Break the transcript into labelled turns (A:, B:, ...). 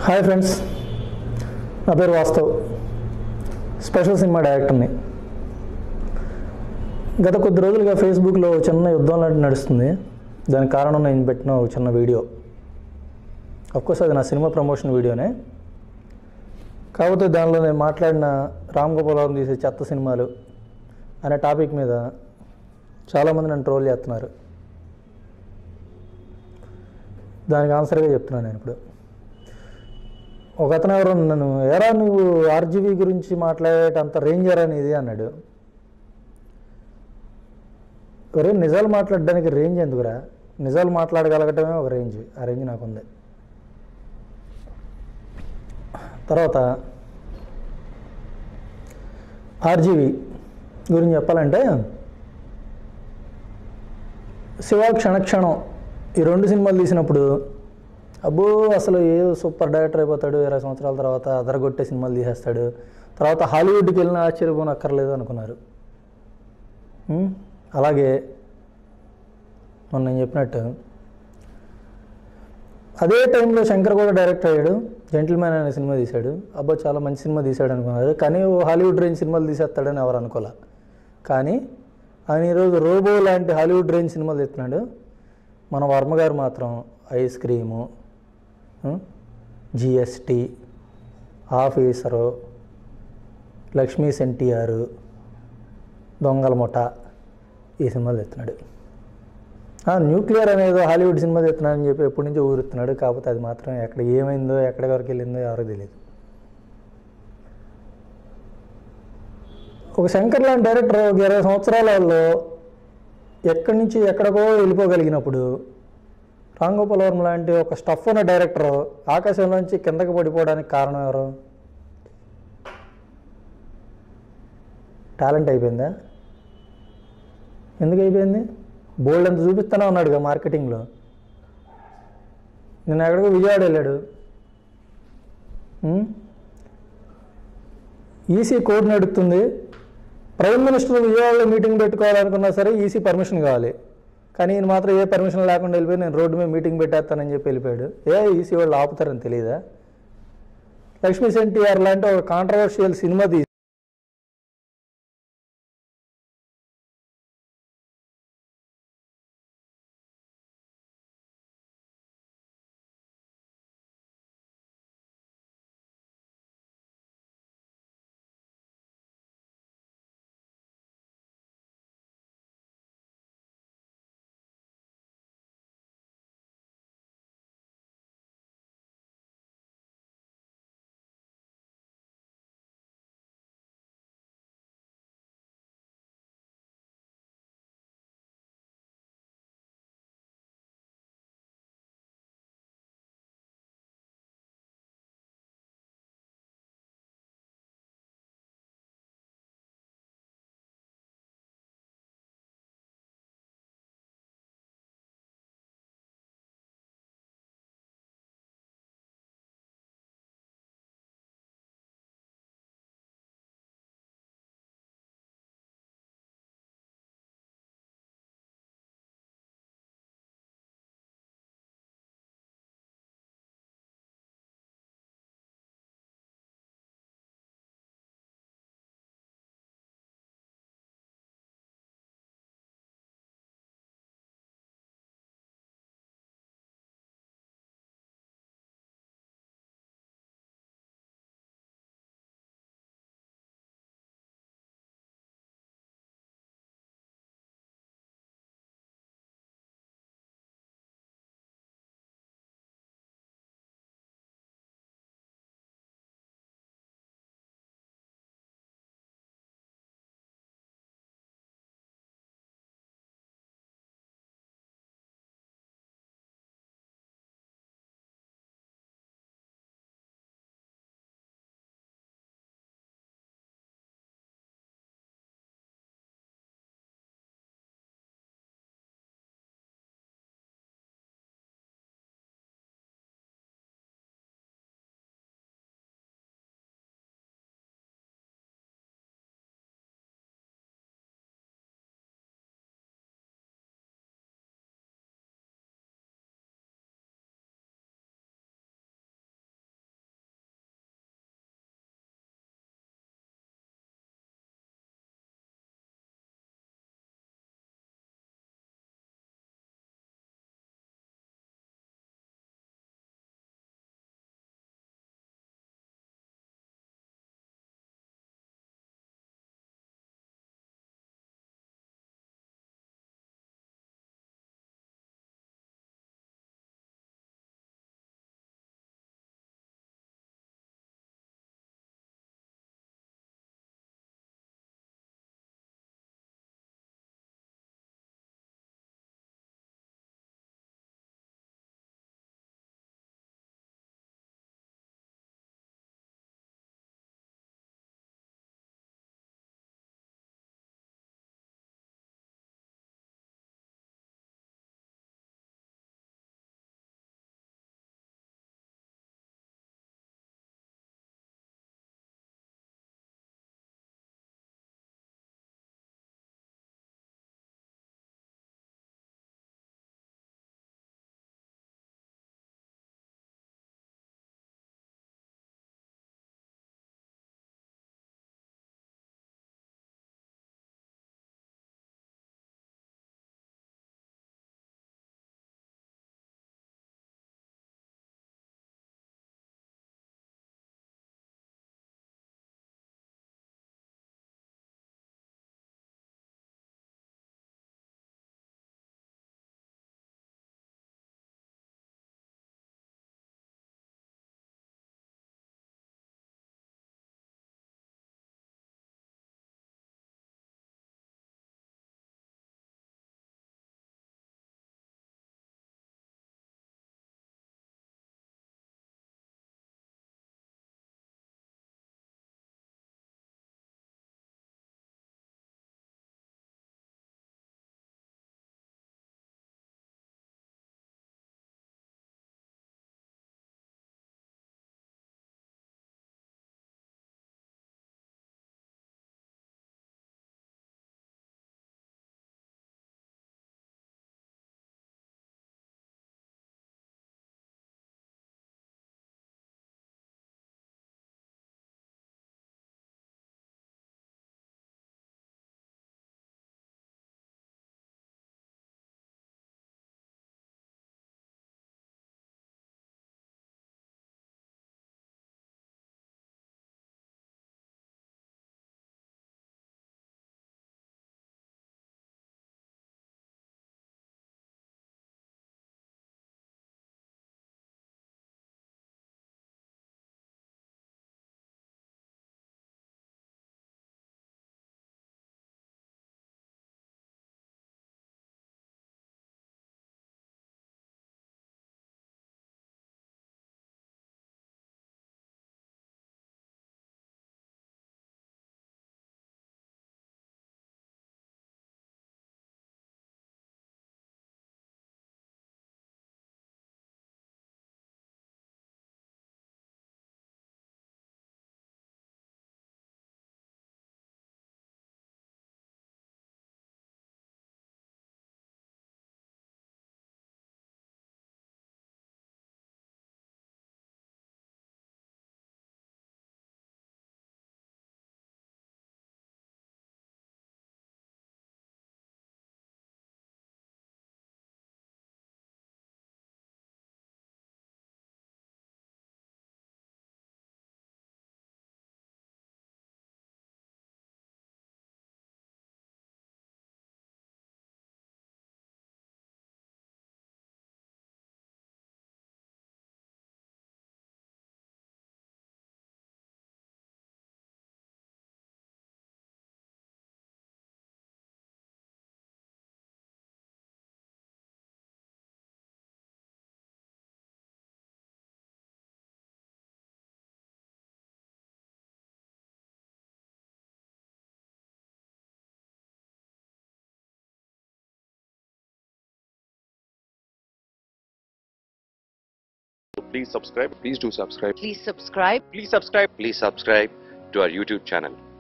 A: Hi friends నా పేరు Vastav special cinema డైరెక్టర్ని గత కొద్ది రోజులుగా ఫేస్బుక్లో ఓ చిన్న యుద్ధం లాంటి నడుస్తుంది దానికి కారణం నేను పెట్టిన ఒక చిన్న వీడియో కోర్స్ అది నా సినిమా ప్రమోషన్ వీడియోనే కాకపోతే దానిలో నేను మాట్లాడిన రామ్ గోపాల్ వర్మ తీసే చెత్త సినిమాలు అనే టాపిక్ మీద చాలామంది నన్ను ట్రోల్ చేస్తున్నారు దానికి ఆన్సర్గా చెప్తున్నాను నేను ఇప్పుడు ఒక అతను ఎవరు నన్ను ఎరా నువ్వు ఆర్జీవీ గురించి మాట్లాడేటంత రేంజర్ అనేది అన్నాడు ఒరే నిజాలు మాట్లాడడానికి రేంజ్ ఎందుకురా నిజాలు మాట్లాడగలగటమే ఒక రేంజ్ ఆ రేంజ్ నాకు ఉంది తర్వాత ఆర్జీవి గురించి చెప్పాలంటే శివ క్షణక్షణం ఈ రెండు సినిమాలు తీసినప్పుడు అబ్బో అసలు ఏ సూపర్ డైరెక్టర్ అయిపోతాడు ఇరవై సంవత్సరాల తర్వాత అదరగొట్టే సినిమాలు తీసేస్తాడు తర్వాత హాలీవుడ్కి వెళ్ళిన ఆశ్చర్యపోనక్కర్లేదు అనుకున్నారు ఉం? అలాగే మొన్న నేను చెప్పినట్టు అదే టైంలో శంకర్ కూడా డైరెక్ట్ అయ్యాడు జెంటిల్మ్యాన్ అనే సినిమా తీశాడు అబ్బో చాలా మంచి సినిమా తీశాడు అనుకున్నారు కానీ ఓ హాలీవుడ్ రేంజ్ సినిమాలు తీసేస్తాడని ఎవరు అనుకోలే కానీ ఆయన ఈరోజు రోబో లాంటి హాలీవుడ్ రేంజ్ సినిమాలు తీస్తున్నాడు మన వర్మ గారు మాత్రం ice cream GST officer Lakshmi NTR దొంగల ముఠ ఈ సినిమాలు తెస్తున్నాడు ఆ, న్యూక్లియర్ అనేది హాలీవుడ్ సినిమా తెస్తున్నాడని చెప్పి ఎప్పటి నుంచో ఊరుతున్నాడు కాకపోతే అది మాత్రం ఎక్కడ ఏమైందో ఎక్కడి వరకు వెళ్ళిందో ఎవరికి తెలియదు ఒక శంకర్ లాంటి డైరెక్టర్ ఒక ఇరవై సంవత్సరాలలో ఎక్కడి నుంచి ఎక్కడికో వెళ్ళిపోగలిగినప్పుడు రామ్ గోపాల్ వర్మ లాంటి ఒక స్టఫ్ ఉన్న డైరెక్టర్ ఆకాశంలోంచి కిందకి పడిపోవడానికి కారణం ఎవరు టాలెంట్ అయిపోయిందా ఎందుకు అయిపోయింది బోల్డ్ అంత చూపిస్తూనే ఉన్నాడుగా మార్కెటింగ్లో నేను ఎక్కడికో విజయవాడ వెళ్ళాడు ఈసీ కోడ్ నడుస్తుంది ప్రైమ్ మినిస్టర్ విజయవాడలో మీటింగ్ పెట్టుకోవాలనుకున్నా సరే ఈసీ పర్మిషన్ కావాలి కానీ ఈయన మాత్రం ఏ పర్మిషన్ లేకుండా వెళ్ళిపోయి నేను రోడ్డు మీద మీటింగ్ పెట్టేస్తానని చెప్పి వెళ్ళిపోయాడు ఏ ఈసీ వాళ్ళు ఆపుతారని తెలియదా లక్ష్మీ సెన్టీఆర్ లాంటి ఒక కాంట్రవర్షియల్ సినిమా తీసి
B: Please subscribe.
C: Please do subscribe.
D: Please subscribe.
B: Please subscribe.
C: Please subscribe to our YouTube channel.